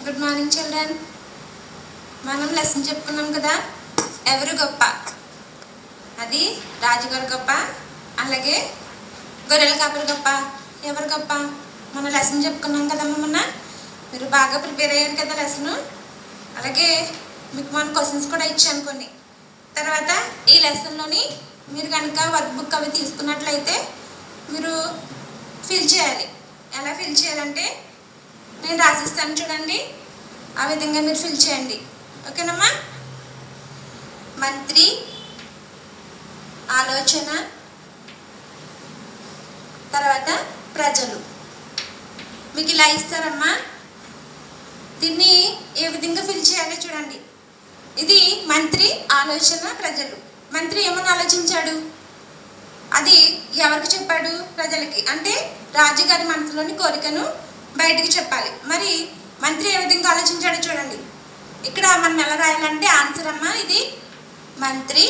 good morning children మనం lesson చెప్పుకున్నాం కదా ఎవరు గొప్ప అది రాజుగారు గొప్ప అలాగే గొర్రెల కాపరి గొప్ప ఎవరు గొప్ప మనం లెసన్ చెప్పుకున్నాం కదమ్మా మొన్న మీరు బాగా ప్రిపేర్ అయ్యారు కదా లెసన్ అలాగే మీకు మన క్వశ్చన్స్ కూడా ఇచ్చాను కొన్ని తర్వాత ఈ లెసన్లోని మీరు కనుక వర్క్ బుక్ అవి తీసుకున్నట్లయితే మీరు ఫిల్ చేయాలి ఎలా ఫిల్ చేయాలంటే నేను రాసిస్తాను చూడండి ఆ విధంగా మీరు ఫిల్ చేయండి ఓకేనమ్మా మంత్రి ఆలోచన తర్వాత ప్రజలు మీకు ఇలా ఇస్తారమ్మా దీన్ని ఏ విధంగా ఫిల్ చేయాలో చూడండి ఇది మంత్రి ఆలోచన ప్రజలు మంత్రి ఏమని ఆలోచించాడు అది ఎవరికి చెప్పాడు ప్రజలకి అంటే రాజుగారి మనసులోని కోరికను బయటికి చెప్పాలి మరి మంత్రి ఏ విధంగా ఆలోచించాడో చూడండి ఇక్కడ మనం ఎలా రాయాలంటే ఆన్సర్ అమ్మా ఇది మంత్రి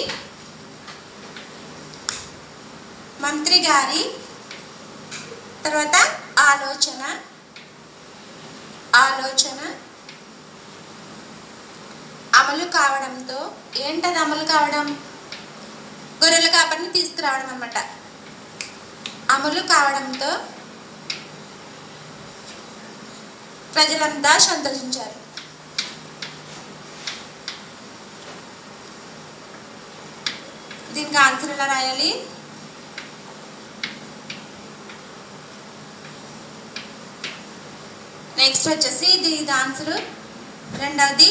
మంత్రి గారి తర్వాత ఆలోచన ఆలోచన అమలు కావడంతో ఏంటది అమలు కావడం గొర్రెల కాపరిని తీసుకురావడం అన్నమాట అమలు కావడంతో ప్రజలంతా సంతోషించారు దీనికి ఆన్సర్ ఎలా రాయాలి నెక్స్ట్ వచ్చేసి ఇది ఇది ఆన్సర్ రెండవది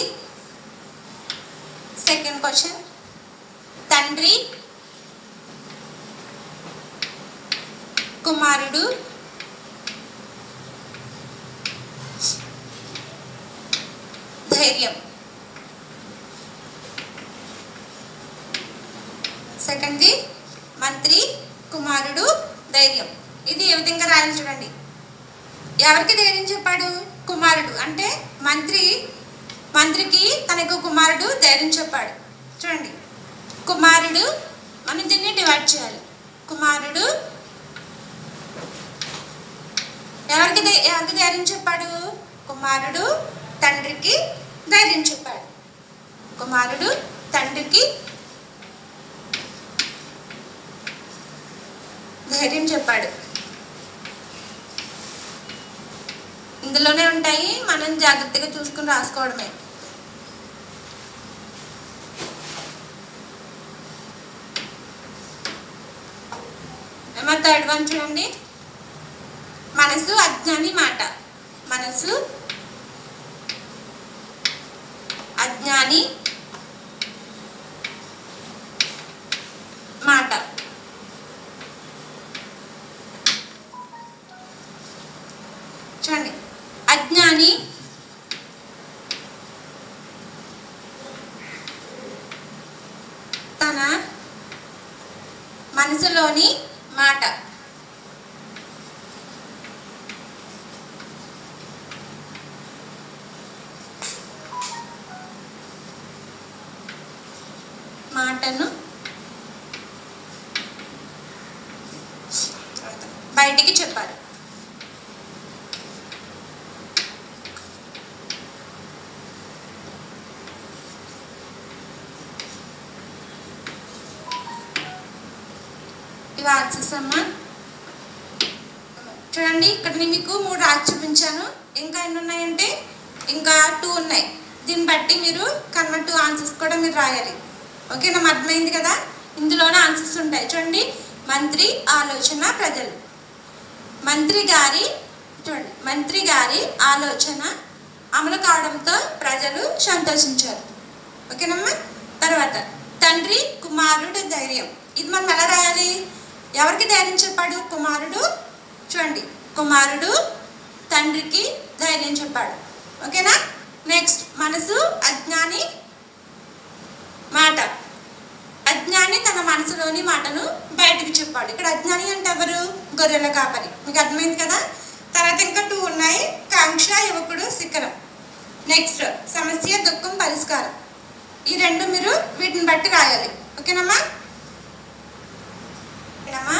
సెకండ్ క్వశ్చన్ తండ్రి కుమారుడు ధైర్యం సెకండ్ది మంత్రి కుమారుడు ధైర్యం ఇది ఏ విధంగా రాయాలి చూడండి ఎవరికి ధైర్యం చెప్పాడు కుమారుడు అంటే మంత్రి మంత్రికి తనకు కుమారుడు ధైర్యం చెప్పాడు చూడండి కుమారుడు మనం దీన్ని డివైడ్ చేయాలి కుమారుడు ఎవరికి ధై- ఎవరికి ధైర్యం చెప్పాడు కుమారుడు తండ్రికి ధైర్యం చెప్పాడు కుమారుడు తండ్రికి ధైర్యం చెప్పాడు ఇందులోనే ఉంటాయి మనం జాగ్రత్తగా చూసుకుని రాసుకోవడమే ఏమో థర్డ్ వన్ చూడండి మనసు అజ్ఞాని మాట మనసు అజ్ఞాని మాట చూడండి అజ్ఞాని తన మనసులోని మాట మాటను బయటికి చెప్పారు ఇవి ఆన్సర్స్ అమ్మా చూడండి ఇక్కడ నేను మీకు మూడు రాసి చూపించాను ఇంకా ఎన్ని ఉన్నాయంటే ఇంకా టూ ఉన్నాయి దీన్ని బట్టి మీరు కన్వర్ట్ టూ ఆన్సర్స్ కూడా మీరు రాయాలి ఓకేనా అర్థమైంది కదా ఇందులోనే ఆన్సర్స్ ఉంటాయి చూడండి మంత్రి ఆలోచన ప్రజలు మంత్రి గారి చూడండి మంత్రి గారి ఆలోచన అమలు కావడంతో ప్రజలు సంతోషించారు ఓకేనమ్మా తర్వాత తండ్రి కుమారుడు ధైర్యం ఇది మనం ఎలా రాయాలి ఎవరికి ధైర్యం చెప్పాడు కుమారుడు చూడండి కుమారుడు తండ్రికి ధైర్యం చెప్పాడు ఓకేనా నెక్స్ట్ మనసు అజ్ఞాని మాట అజ్ఞాని తన మనసులోని మాటను బయటకు చెప్పాడు ఇక్కడ అజ్ఞాని అంటే ఎవరు గొర్రెల కాపరి మీకు అర్థమైంది కదా తర్వాత ఇంకా టూ ఉన్నాయి కాంక్ష యువకుడు శిఖరం నెక్స్ట్ సమస్య దుఃఖం పరిష్కారం ఈ రెండు మీరు వీటిని బట్టి రాయాలి ఓకేనమ్మా ఓకేనమ్మా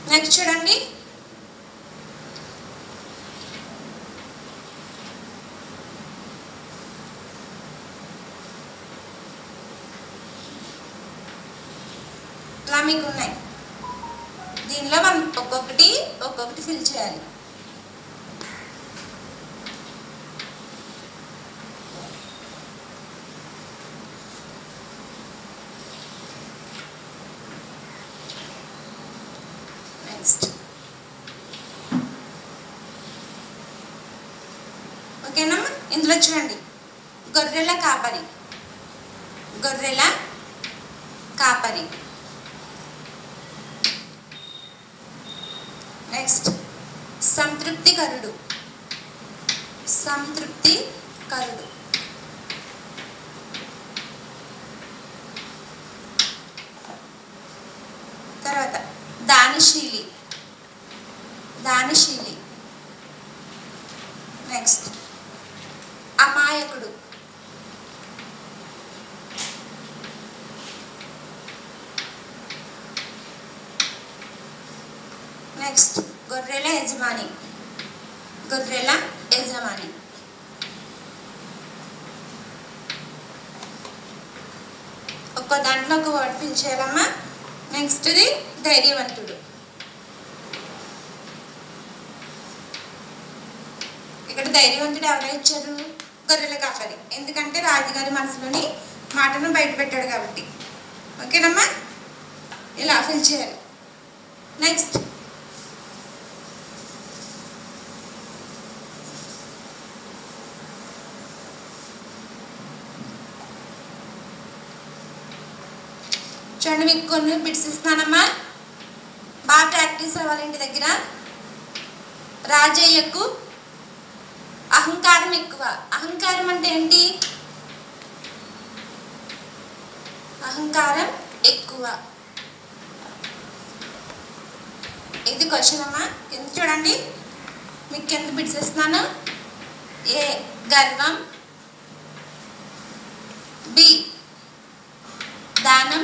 నెక్స్ట్ చూడండి ఇలా మీకు ఉన్నాయి దీనిలో మనం ఒక్కొక్కటి ఒక్కొక్కటి ఫిల్ చేయాలి నెక్స్ట్ ఓకేనా ఇందులో చూడండి గొర్రెల కాపరి గొర్రెల కాపరి నెక్స్ట్ సంతృప్తికరుడు సంతృప్తికరుడు తర్వాత దానశీలి దానశీలి నెక్స్ట్ అమాయకుడు నెక్స్ట్ గొర్రెల యజమాని గొర్రెల యజమాని ఒక్క దాంట్లో ఒక వర్డ్ ఫిల్ చేయాలమ్మా నెక్స్ట్ది ధైర్యవంతుడు ఇక్కడ ధైర్యవంతుడు ఎవరో ఇచ్చారు గొర్రెల కాపరి ఎందుకంటే రాజుగారి మనసులోని మాటను బయట పెట్టాడు కాబట్టి ఓకేనమ్మా ఇలా ఫిల్ చేయాలి నెక్స్ట్ చూడండి మీకు కొన్ని బిట్స్ ఇస్తున్నానమ్మా బాగా ప్రాక్టీస్ అవ్వాలి ఇంటి దగ్గర రాజయ్యకు అహంకారం ఎక్కువ అహంకారం అంటే ఏంటి అహంకారం ఎక్కువ ఇది క్వశ్చన్ అమ్మా కింద చూడండి మీకు కింద బిట్స్ ఇస్తున్నాను ఏ గర్వం బి దానం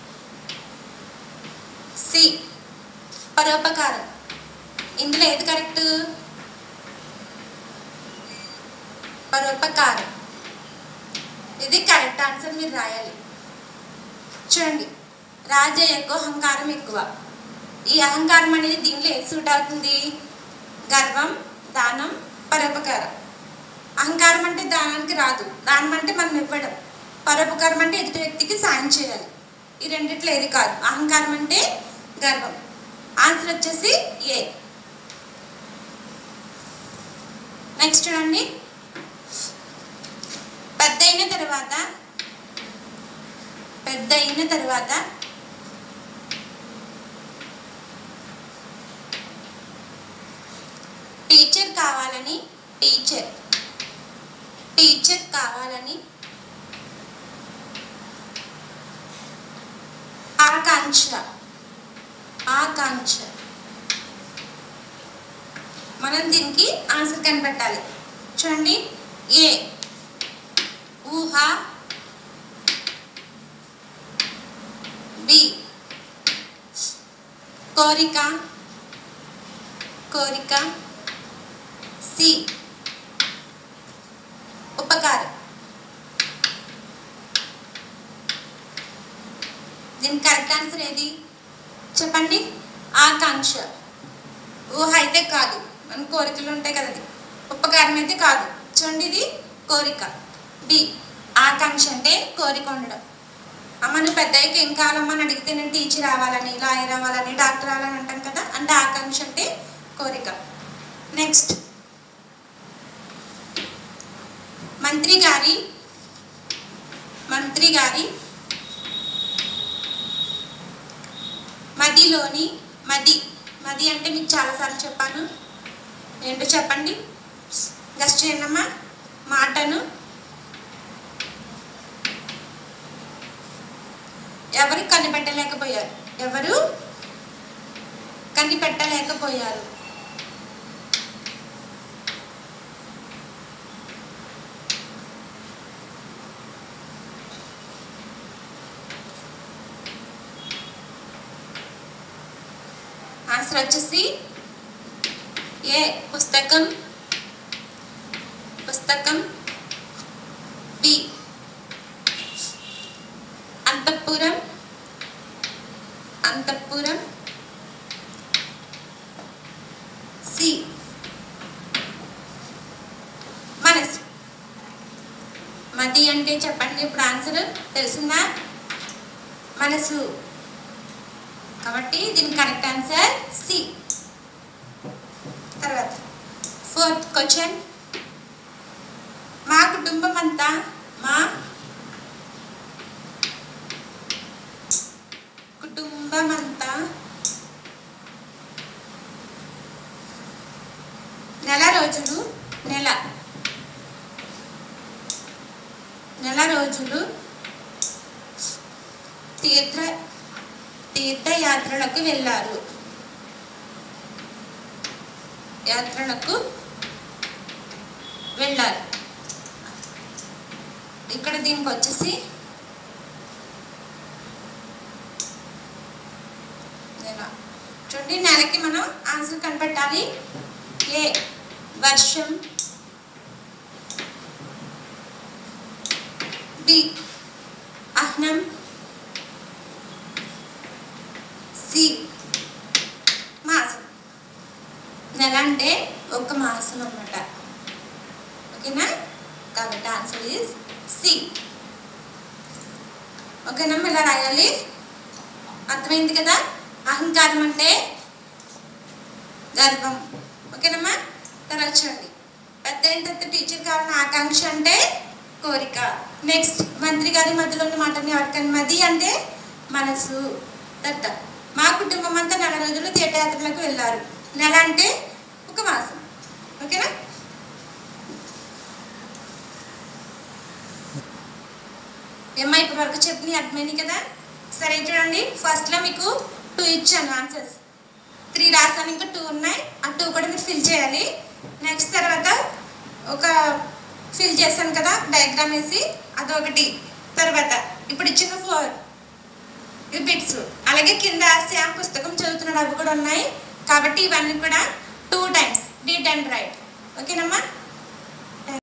సి పరోపకారం ఇందులో ఏది కరెక్ట్ పరోపకారం ఇది కరెక్ట్ ఆన్సర్ మీరు రాయాలి చూడండి రాజయ్యకు అహంకారం ఎక్కువ ఈ అహంకారం అనేది దీనిలో ఏది సూట్ అవుతుంది గర్వం దానం పరోపకారం అహంకారం అంటే దానానికి రాదు దానం అంటే మనం ఇవ్వడం పరోపకారం అంటే ఎదుటి వ్యక్తికి సాయం చేయాలి ఈ రెండిట్లో ఏది కాదు అహంకారం అంటే గర్వం ఆన్సర్ వచ్చేసి ఏ నెక్స్ట్ చూడండి పెద్ద అయిన తర్వాత పెద్ద అయిన తర్వాత టీచర్ కావాలని టీచర్ టీచర్ కావాలని ఆకాంక్ష ఆకాంక్ష మనం దీనికి ఆన్సర్ కనిపెట్టాలి చూడండి ఏ ఊహ బి కోరిక కోరిక సి ఉపకారం దీని కరెక్ట్ ఆన్సర్ ఏది చెప్పండి ఆకాంక్ష ఊహ అయితే కాదు మన కోరికలు ఉంటాయి కదా అది ఉపకారం అయితే కాదు చూడండి ఇది కోరిక బి ఆకాంక్ష అంటే కోరిక ఉండడం అమ్మ నువ్వు పెద్దయ్యకి ఏం కావాలమ్మా అని అడిగితే నేను టీచర్ అవ్వాలని లాయర్ అవ్వాలని డాక్టర్ అవ్వాలని అంటాం కదా అంటే ఆకాంక్ష అంటే కోరిక నెక్స్ట్ మంత్రి గారి మంత్రి గారి మదిలోని మది మది అంటే మీకు చాలాసార్లు చెప్పాను ఏంటో చెప్పండి గస్ట్ చేయండమ్మా మాటను ఎవరు కనిపెట్టలేకపోయారు ఎవరు కనిపెట్టలేకపోయారు ఆన్సర్ వచ్చేసి ఏ పుస్తకం పుస్తకం బి అంతఃపురం అంతఃపురం సి మనసు మతి అంటే చెప్పండి ఇప్పుడు ఆన్సర్ తెలిసిందా మనసు కాబట్టి దీని కరెక్ట్ ఆన్సర్ సి తర్వాత ఫోర్త్ క్వశ్చన్ మా కుటుంబం అంతా మా కుటుంబం అంతా నెల రోజులు నెల నెల రోజులు తీర్థ తీర్థయాత్రలకు వెళ్ళారు యాత్రలకు వెళ్ళారు ఇక్కడ దీనికి వచ్చేసి నెల చూడండి నెలకి మనం ఆన్సర్ కనిపెట్టాలి ఏ వర్షం బి అహ్నం సి మాసం నెల అంటే ఒక మాసం అన్నమాట ఓకేనా కాబట్టి ఆన్సర్ ఈజ్ సి ఓకేనమ్మా ఇలా రాయాలి అర్థమైంది కదా అహంకారం అంటే గర్వం ఓకేనమ్మా తర్వాత చూడండి పెద్ద అయిన తర్వాత టీచర్ కావాలని ఆకాంక్ష అంటే కోరిక నెక్స్ట్ మంత్రి గారి మధ్యలో ఉన్న మాటని ఎవరికైనా మది అంటే మనసు తర్వాత మా కుటుంబం అంతా నెల రోజులు తీర్థయాత్రలకు వెళ్ళారు నెల అంటే ఒక మాసం ఓకేనా ఏమ్మా ఇప్పటి వరకు చెప్పిన అర్థమైంది కదా సరే చూడండి ఫస్ట్లో మీకు టూ ఇచ్చాను ఆన్సర్స్ త్రీ రాసాను ఇంకా టూ ఉన్నాయి ఆ టూ కూడా మీరు ఫిల్ చేయాలి నెక్స్ట్ తర్వాత ఒక ఫిల్ చేశాను కదా డయాగ్రామ్ వేసి అదొకటి తర్వాత ఇప్పుడు ఇచ్చిన ఫోర్ ఈ బిట్స్ అలాగే కింద శ్యామ్ పుస్తకం చదువుతున్నాడు అవి కూడా ఉన్నాయి కాబట్టి ఇవన్నీ కూడా టూ టైమ్స్ డీట్ అండ్ రైట్ ఓకేనమ్మా